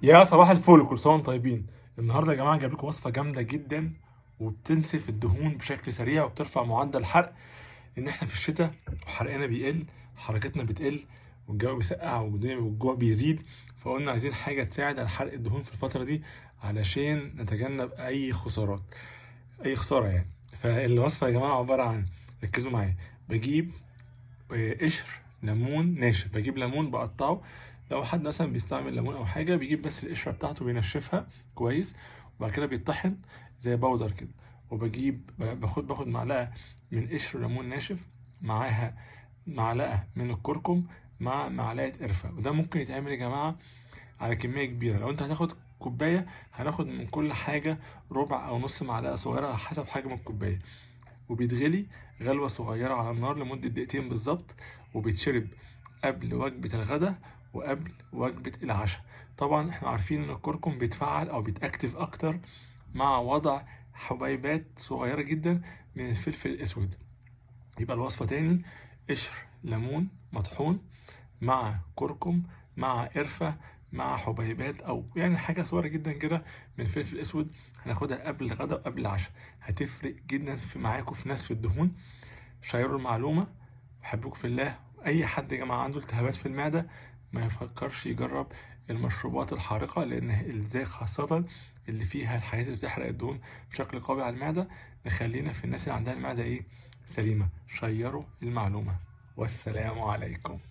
يا صباح الفل كل سنه وانتم طيبين النهارده يا جماعه جايب لكم وصفه جامده جدا وبتنسف الدهون بشكل سريع وبترفع معدل الحرق ان احنا في الشتاء وحرقنا بيقل حركتنا بتقل والجو بيسقع والدنيا والجوع بيزيد فقلنا عايزين حاجه تساعد على حرق الدهون في الفتره دي علشان نتجنب اي خسارات اي خساره يعني فالوصفه يا جماعه عباره عن ركزوا معايا بجيب آه، قشر ليمون ناشف بجيب ليمون بقطعه لو حد مثلا بيستعمل ليمون او حاجه بيجيب بس القشره بتاعته بينشفها كويس وبعد كده بيطحن زي باودر كده وبجيب باخد باخد معلقه من قشر ليمون ناشف معاها معلقه من الكركم مع معلقه قرفه وده ممكن يتعمل يا جماعه على كميه كبيره لو انت هتاخد كوبايه هناخد من كل حاجه ربع او نص معلقه صغيره على حسب حجم الكوبايه وبيتغلي غلوه صغيره على النار لمده دقيقتين بالظبط وبيتشرب قبل وجبه الغداء وقبل وجبة العشاء طبعا احنا عارفين ان الكركم بيتفعل او بيتأكتف اكتر مع وضع حبيبات صغيرة جدا من الفلفل الاسود يبقى الوصفة تاني قشر ليمون مطحون مع كركم مع قرفة مع حبيبات او يعني حاجة صغيرة جدا كده من الفلفل الاسود هناخدها قبل الغداء وقبل العشاء هتفرق جدا في معاكم في نسف الدهون شيروا المعلومة بحبكم في الله اي حد يا جماعة عنده التهابات في المعدة ما يفكرش يجرب المشروبات الحارقة لأن الزي خاصة اللي فيها الحاجات اللي بتحرق الدهون بشكل قوي على المعدة نخلينا في الناس اللي عندها المعدة إيه سليمة شيروا المعلومة والسلام عليكم